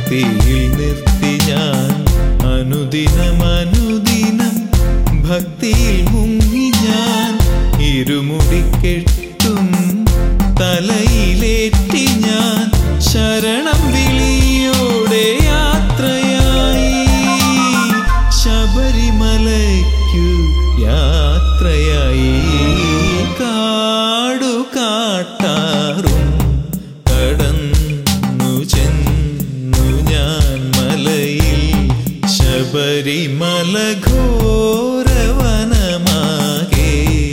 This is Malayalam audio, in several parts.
ഭക്തിയിൽ നിർത്തി ഞാൻ അനുദിനം അനുദിനം ഭക്തിയിൽ മുങ്ങി ഞാൻ ഇരുമുടിക്കെട്ടും തലയിലേറ്റി ഞാൻ ശരണം വിളിയോടെ യാത്രയായി ശബരിമലയ്ക്കു യാത്രയായി കാടു കാട്ടാറും കടന്നു ചെന്നു ഞാൻ മലയിൽ ശബരിമല ഘോരവനമാകെ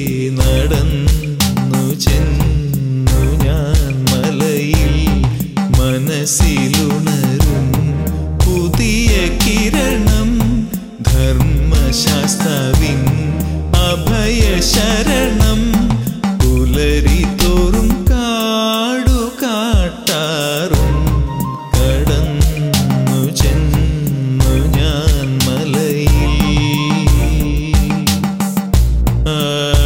നടന്നു ചെന്നു ഞാൻ മലയിൽ മനസ്സിലുണരും പുതിയ കിരണം ധർമ്മശാസ്താവിൻ അഭയ ശരണം പുലരി തോറും കാടു കാട്ടാറും കടന്നു ചെന്നു ഞാൻ മലയിൽ ആ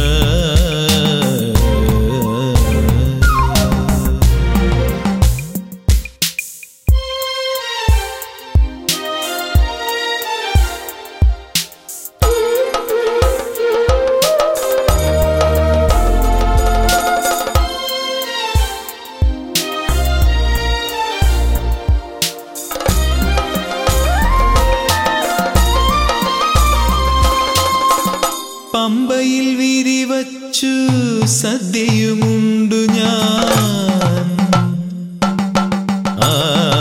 പമ്പയിൽ വിരിവച്ചു സദ്യയുമുണ്ടു ഞാൻ ആ,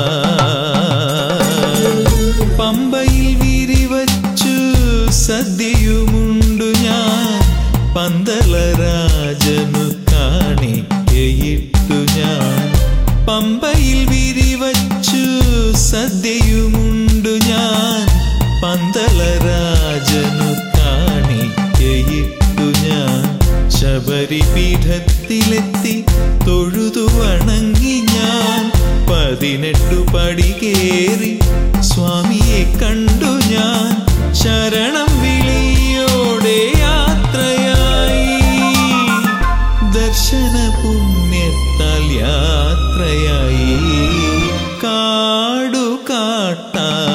പമ്പയിൽ വിരിവച്ചു സദ്യയുമുണ്ടു ഞാൻ പന്തളരാജനു കാണിക്കയിട്ടു ഞാൻ പമ്പയിൽ വിരിവച്ചു സദ്യയുമുണ്ടു ഞാൻ പന്തളരാജനു കാണിക്കയിട്ടു ഞാൻ ശബരിപീഠത്തിലെത്തി തൊഴുതു വണങ്ങി ഞാൻ പതിനെട്ടു പടി കേറി സ്വാമിയെ കണ്ടു ഞാൻ ശരണം വിളിയോടെ യാത്രയായി ദർശന പുണ്യത്താൽ യാത്രയായി കാടു കാട്ടാ